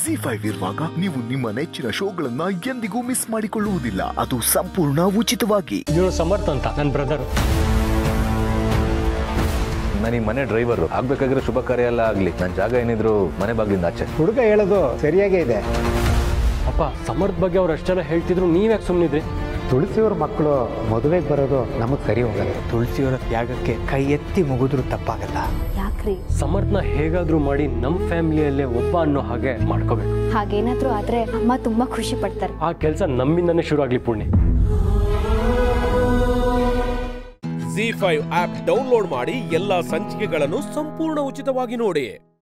G five ಇರುವಾಗ ನೀವು ನಿಮ್ಮ ನೆಚ್ಚಿನ ಶೋಗಳನ್ನ ಎಂದಿಗೂ ಮಿಸ್ ಮಾಡಿಕೊಳ್ಳುವುದಿಲ್ಲ ಅದು ಸಂಪೂರ್ಣ ಉಚಿತವಾಗಿ ಇವನು ಸಮರ್ಥ ಅಂತ ನನ್ನ ಬ್ರದರ್ ನಾನು ಈ ಮನೆ ಡ್ರೈವರು ಆಗ್ಬೇಕಾಗಿರೋ ಶುಭ ಕಾರ್ಯ ಎಲ್ಲ ಆಗ್ಲಿ ನನ್ನ ಜಾಗ ಏನಿದ್ರು ಮನೆ ಬಾಗಿಲಿಂದ ಆಚೆ ಹುಡುಗ ಹೇಳೋದು ಸರಿಯಾಗೇ ಇದೆ ಅಪ್ಪ ಸಮರ್ಥ ಬಗ್ಗೆ ಅವ್ರು ಅಷ್ಟೆಲ್ಲ ಹೇಳ್ತಿದ್ರು ನೀವ್ಯಾಕೆ ಸುಮ್ಮನಿದ್ರಿ ತುಳಸಿಯವ್ರ ಮಕ್ಕಳು ಮದುವೆಗೆ ಬರೋದು ನಮಗೆ ಸರಿ ಹೋಗಲ್ಲ ತುಳಸಿಯವರ ತ್ಯಾಗಕ್ಕೆ ಕೈ ಎತ್ತಿ ಮುಗಿದ್ರು ತಪ್ಪಾಗಲ್ಲ ಯಾಕ್ರಿ ಸಮರ್ಥನ ಹೇಗಾದ್ರೂ ಮಾಡಿ ನಮ್ಮ ಫ್ಯಾಮಿಲಿಯಲ್ಲೇ ಒಬ್ಬ ಅನ್ನೋ ಹಾಗೆ ಮಾಡ್ಕೋಬೇಕು ಹಾಗೇನಾದ್ರೂ ಆದ್ರೆ ಅಮ್ಮ ತುಂಬಾ ಖುಷಿ ಪಡ್ತಾರೆ ಆ ಕೆಲಸ ನಮ್ಮಿಂದನೇ ಶುರು ಆಗ್ಲಿ ಪುಣ್ಯ ಜಿ ಫೈವ್ ಆಪ್ ಡೌನ್ಲೋಡ್ ಮಾಡಿ ಎಲ್ಲಾ ಸಂಚಿಕೆಗಳನ್ನು ಸಂಪೂರ್ಣ ಉಚಿತವಾಗಿ ನೋಡಿ